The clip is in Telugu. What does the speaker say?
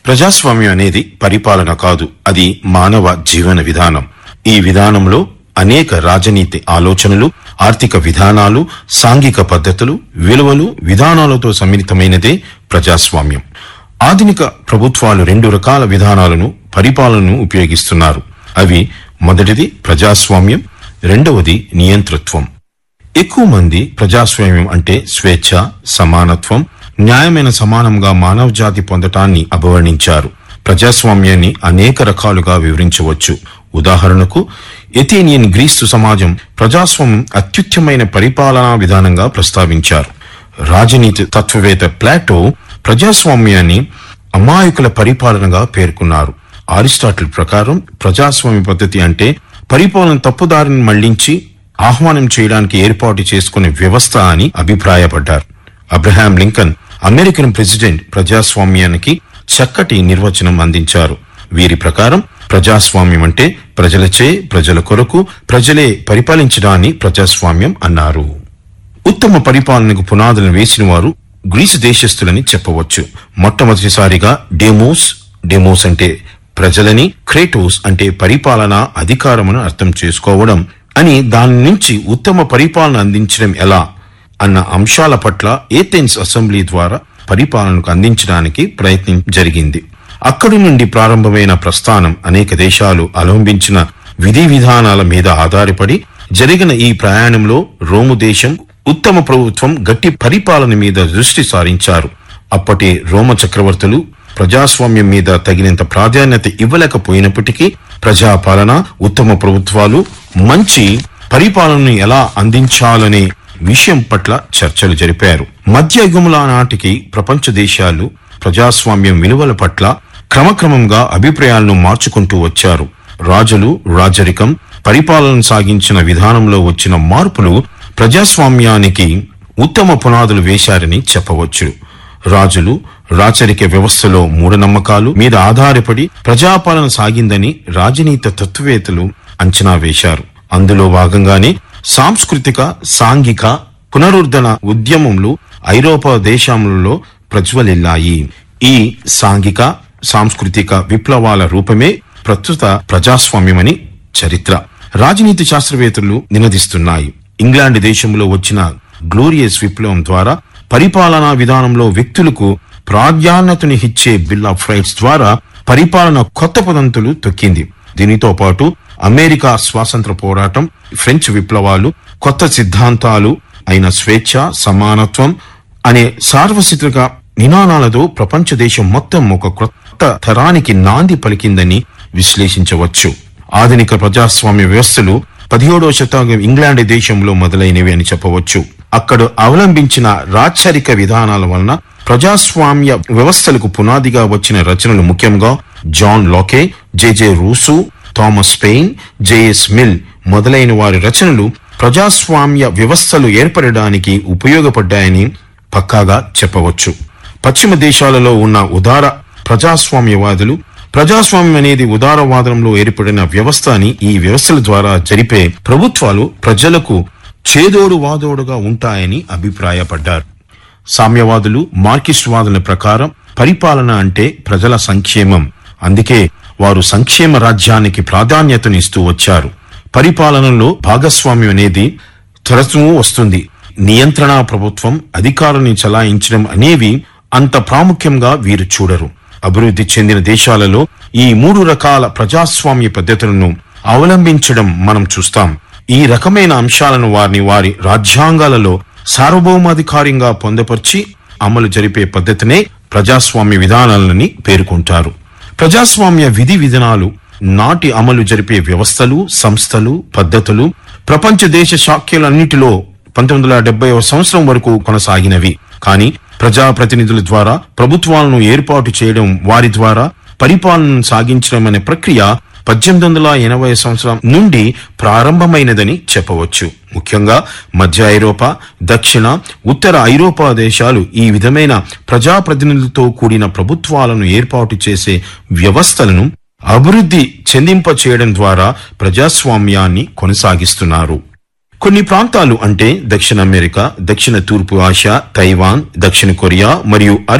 ప్రజాస్వామ్యం అనేది పరిపాలన కాదు అది మానవ జీవన విధానం ఈ విధానంలో అనేక రాజనీతి ఆలోచనలు ఆర్థిక విధానాలు సాంఘిక పద్ధతులు విలువలు విధానాలతో సమ్మిళితమైనదే ప్రజాస్వామ్యం ఆధునిక ప్రభుత్వాలు రెండు రకాల విధానాలను పరిపాలనను ఉపయోగిస్తున్నారు అవి మొదటిది ప్రజాస్వామ్యం రెండవది నియంతృత్వం ఎక్కువ మంది ప్రజాస్వామ్యం అంటే స్వేచ్ఛ సమానత్వం న్యాయమైన సమానంగా మానవ జాతి పొందటాన్ని అభివర్ణించారు ప్రజాస్వామ్యాన్ని అనేక రకాలుగా వివరించవచ్చు ఉదాహరణకు ఎథేనియన్ గ్రీస్తు సమాజం ప్రజాస్వామ్యం అత్యుత్తమైన పరిపాలనా విధానంగా ప్రస్తావించారు రాజనీతి తత్వవేత్త ప్లాటో ప్రజాస్వామ్యాన్ని అమాయకుల పరిపాలనగా పేర్కొన్నారు అరిస్టాటిల్ ప్రకారం ప్రజాస్వామ్య పద్ధతి అంటే పరిపాలన తప్పుదారిని మళ్లించి ఆహ్వానం చేయడానికి ఏర్పాటు చేసుకునే వ్యవస్థ అని అభిప్రాయపడ్డారు అబ్రహాం లింకన్ అమెరికన్ ప్రెసిడెంట్ ప్రజాస్వామ్యానికి చక్కటి నిర్వచనం అందించారు వీరి ప్రకారం ప్రజాస్వామ్యం అంటే ప్రజలచే ప్రజల కొరకు ప్రజలే పరిపాలించడాన్ని ప్రజాస్వామ్యం అన్నారు ఉత్తమ పరిపాలనకు పునాదులను వేసిన వారు గ్రీసు దేశస్థులని చెప్పవచ్చు మొట్టమొదటిసారిగా డెమోస్ డెమోస్ అంటే ప్రజలని క్రేటోస్ అంటే పరిపాలన అధికారమును అర్థం చేసుకోవడం అని దాని నుంచి ఉత్తమ పరిపాలన అందించడం ఎలా అన్న అంశాల పట్ల ఏథెన్స్ అసెంబ్లీ ద్వారా పరిపాలనకు అందించడానికి ప్రయత్నం జరిగింది అక్కడి నుండి ప్రారంభమైన ప్రస్థానం అనేక దేశాలు అవలంబించిన విధి విధానాల మీద ఆధారపడి జరిగిన ఈ ప్రయాణంలో రోము దేశం ఉత్తమ ప్రభుత్వం గట్టి పరిపాలన మీద దృష్టి సారించారు అప్పటి రోమ చక్రవర్తులు ప్రజాస్వామ్యం మీద తగినంత ప్రాధాన్యత ఇవ్వలేకపోయినప్పటికీ ప్రజాపాలన ఉత్తమ ప్రభుత్వాలు మంచి పరిపాలనను ఎలా అందించాలనే విషయం పట్ల చర్చలు జరిపారు మధ్యయుగముల నాటికి ప్రపంచ దేశాలు ప్రజాస్వామ్యం విలువల పట్ల క్రమక్రమంగా అభిప్రాయాలను మార్చుకుంటూ వచ్చారు రాజులు రాజరికం పరిపాలన సాగించిన విధానంలో వచ్చిన మార్పులు ప్రజాస్వామ్యానికి ఉత్తమ పునాదులు వేశారని చెప్పవచ్చు రాజులు రాచరిక వ్యవస్థలో మూఢనమ్మకాలు మీద ఆధారపడి ప్రజాపాలన సాగిందని రాజనీత తత్వవేత్తలు అంచనా వేశారు అందులో భాగంగానే సాంస్కృతిక సాంఘిక పునరుద్ధరణ ఉద్యమంలో ఐరోపా దేశములలో ప్రజ్వలిల్లాయి ఈ సాంఘిక సాంస్కృతిక విప్లవాల రూపమే ప్రస్తుత ప్రజాస్వామ్యమని చరిత్ర రాజనీతి శాస్త్రవేత్తలు నినదిస్తున్నాయి ఇంగ్లాండ్ దేశంలో వచ్చిన గ్లోరియస్ విప్లవం ద్వారా పరిపాలనా విధానంలో వ్యక్తులకు ప్రాధాన్యతని ఇచ్చే బిల్ ఆఫ్ రైట్స్ ద్వారా పరిపాలన కొత్త పదంతులు తొక్కింది దీనితో పాటు అమెరికా స్వాతంత్ర పోరాటం ఫ్రెంచ్ విప్లవాలు కొత్త సిద్ధాంతాలు అయిన స్వేచ్ఛ సమానత్వం అనే సార్వత్రిక నినాదాలతో ప్రపంచ దేశం మొత్తం ఒక కొత్త తరానికి నాంది పలికిందని విశ్లేషించవచ్చు ఆధునిక ప్రజాస్వామ్య వ్యవస్థలు పదిహేడవ శతాబ్దం ఇంగ్లాండ్ దేశంలో మొదలైనవి అని చెప్పవచ్చు అక్కడ అవలంబించిన రాచరిక విధానాల వలన ప్రజాస్వామ్య వ్యవస్థలకు పునాదిగా వచ్చిన రచనలు ముఖ్యంగా John Locke JJ Rousseau Thomas Paine JS Mill మొదలైన వారి రచనలు ప్రజాస్వామ్య వ్యవస్థలు ఏర్పడడానికి ఉపయోగపడ్డాయని పక్కాగా చెప్పవచ్చు పశ్చిమ దేశాలలో ఉన్న ఉదార ప్రజాస్వామ్యవాదులు ప్రజాస్వామ్యం అనేది ఉదారవాదంలో ఏర్పడిన వ్యవస్థ అని ఈ వ్యవస్థల ద్వారా జరిపే ప్రభుత్వాలు ప్రజలకు చేదోడు వాదోడుగా ఉంటాయని అభిప్రాయపడ్డారు సామ్యవాదులు మార్కిస్ట్ వాదుల ప్రకారం పరిపాలన అంటే ప్రజల సంక్షేమం అందుకే వారు సంక్షేమ రాజ్యానికి ప్రాధాన్యతనిస్తూ వచ్చారు పరిపాలనలో భాగస్వామ్యం అనేది తరచూ వస్తుంది నియంత్రణ ప్రభుత్వం అధికారాన్ని చలాయించడం అనేవి అంత ప్రాముఖ్యంగా వీరు చూడరు అభివృద్ధి చెందిన దేశాలలో ఈ మూడు రకాల ప్రజాస్వామ్య పద్ధతులను అవలంబించడం మనం చూస్తాం ఈ రకమైన అంశాలను వారిని వారి రాజ్యాంగాలలో సార్వభౌమాధికారంగా పొందపరిచి అమలు జరిపే పద్ధతినే ప్రజాస్వామ్య విధానాలని పేర్కొంటారు ప్రజాస్వామ్య విధి విధానాలు నాటి అమలు జరిపే వ్యవస్థలు సంస్థలు పద్ధతులు ప్రపంచ దేశ శాఖ్యలన్నిటిలో పంతొమ్మిది వందల డెబ్బై సంవత్సరం వరకు కొనసాగినవి కానీ ప్రజాప్రతినిధుల ద్వారా ప్రభుత్వాలను ఏర్పాటు చేయడం వారి ద్వారా పరిపాలనను సాగించడం అనే ప్రక్రియ పద్దెనిమిది వందల ఎనభై సంవత్సరం నుండి ప్రారంభమైనదని చెప్పవచ్చు ముఖ్యంగా మధ్య ఐరోపా దక్షిణ ఉత్తర ఐరోపా దేశాలు ఈ విధమైన ప్రజాప్రతినిధులతో కూడిన ప్రభుత్వాలను ఏర్పాటు చేసే వ్యవస్థలను అభివృద్ధి చెందింప చేయడం ద్వారా ప్రజాస్వామ్యాన్ని కొనసాగిస్తున్నారు కొన్ని ప్రాంతాలు అంటే దక్షిణ అమెరికా దక్షిణ తూర్పు ఆసియా తైవాన్ దక్షిణ కొరియా మరియు